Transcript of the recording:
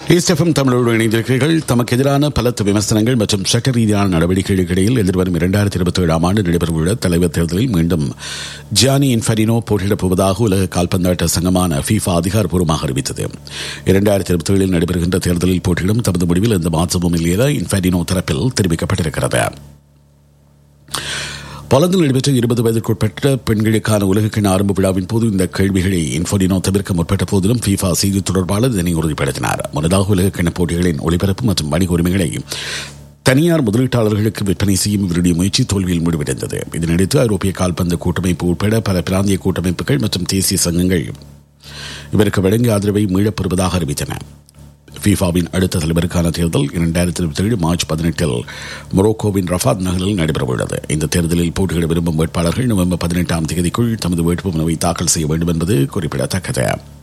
ஈஸ்டெஃபம் தமிழோடு இணைந்திருக்கிறீர்கள் தமக்கு எதிரான பலத்த விமர்சனங்கள் மற்றும் சட்ட ரீதியான நடவடிக்கைகளுக்கு இடையில் எதிர்வரும் இரண்டாயிரத்தி இருபத்தி ஏழாம் ஆண்டு நடைபெறவுள்ள தலைவர் தேர்தலில் மீண்டும் ஜியானி இன்ஃபரினோ போட்டியிடப் போவதாக உலக கால்பந்தாட்ட சங்கமான ஃபீஃபா அதிகாரப்பூர்வமாக அறிவித்தது இரண்டாயிரத்தி இருபத்தி ஏழில் நடைபெறுகின்ற தேர்தலில் போட்டியிடும் தமது முடிவில் எந்த மாற்றமும் இல்லை என இன்ஃபரினோ தரப்பில் தெரிவிக்கப்பட்டிருக்கிறது பலந்தில் நடைபெற்ற இருபது வயதிற்குட்பட்ட பெண்களுக்கான உலகக்கிண ஆரம்ப விழாவின் போது இந்த கேள்விகளை இன்ஃபோடினோ தவிர்க்க முற்பட்ட போதிலும் ஃபீஃபா செய்தி தொடர்பாளர் இதனை உறுதிப்படுத்தினார் முன்னதாக உலகக்கிண போட்டிகளின் ஒளிபரப்பு மற்றும் வணிக உரிமைகளை தனியார் முதலீட்டாளர்களுக்கு விற்பனை செய்யும் இவருடைய முயற்சி தோல்வியில் முடிவடைந்தது இதனையடுத்து ஐரோப்பிய கால்பந்து கூட்டமைப்பு உட்பட பல பிராந்திய கூட்டமைப்புகள் மற்றும் தேசிய சங்கங்கள் இவருக்கு வழங்கிய ஆதரவை மீளப்பெறுவதாக அறிவித்தன ஃபீஃபாவின் அடுத்த தலைவருக்கான தேர்தல் இரண்டாயிரத்தி இருபத்தி ஏழு மார்ச் பதினெட்டில் மொரோக்கோவின் ரஃபாத் நகரில் நடைபெறவுள்ளது இந்த தேர்தலில் போட்டியிட விரும்பும் வேட்பாளர்கள் நவம்பர் பதினெட்டாம் தேதிக்குள் தமது வேட்புமனுவை தாக்கல் செய்ய வேண்டும் என்பது குறிப்பிடத்தக்கது